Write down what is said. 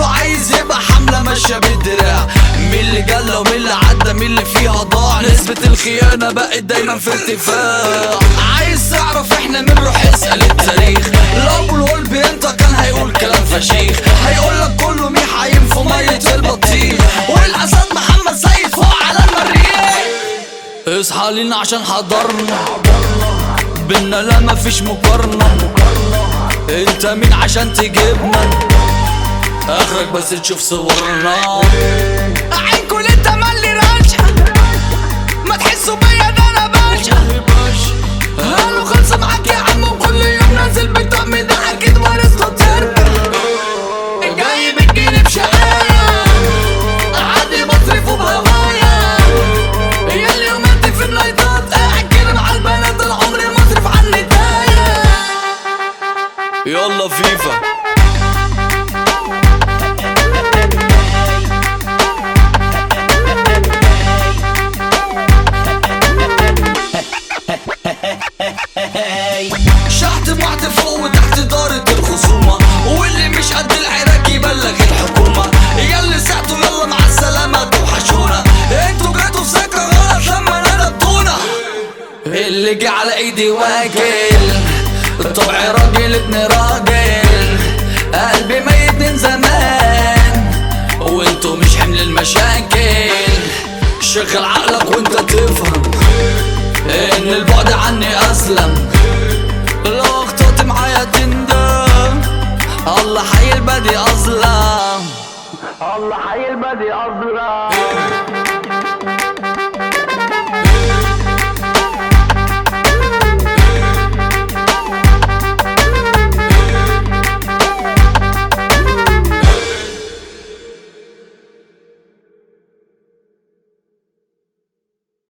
عايز يبقى حملة ماشية بالدراع مين اللي جلى ومين اللي عدى مين اللي فيها ضاع نسبة الخيانة بقت دايما في ارتفاع عايز تعرف احنا مين روح اسأل التاريخ لو ابو الهول بينطق كان هيقول كلام فشيخ هيقول لك كله مين حايم في مية البطيخ والاسد محمد سيد فوق على المريخ اصحى لينا عشان حضرنا بينا لا مفيش مقارنة انت مين عشان تجيبنا اخرك بس تشوف صورنا عينكم انت مالي راجع ما تحسوا بيا ده انا باشا قالوا خلص معاك يا عم وكل يوم نازل بالطقم ده اكيد وارث له تربة جاي بتجيني بشقايا عادي بصرف وبهوايا ياللي يوماتي في النايتات قاعد كده مع البنات العمر مصرف عني داية يلا فيفا شحت بعت فوق وتحت دارة الخصومة واللي مش قد العراك يبلغ الحكومة ياللي ساعته يلا مع السلامة توحشونا انتوا جاتوا في سكة غلط لما ندبتونا اللي جه على ايدي واكل طبعي راجل ابن راجل قلبي ميت من زمان وانتوا مش حمل المشاكل شغل عقلك وانت تفهم ان البعد عني اسلم لو اخطأت معايا تندم الله حي البدي اظلم الله حي البدي أظلم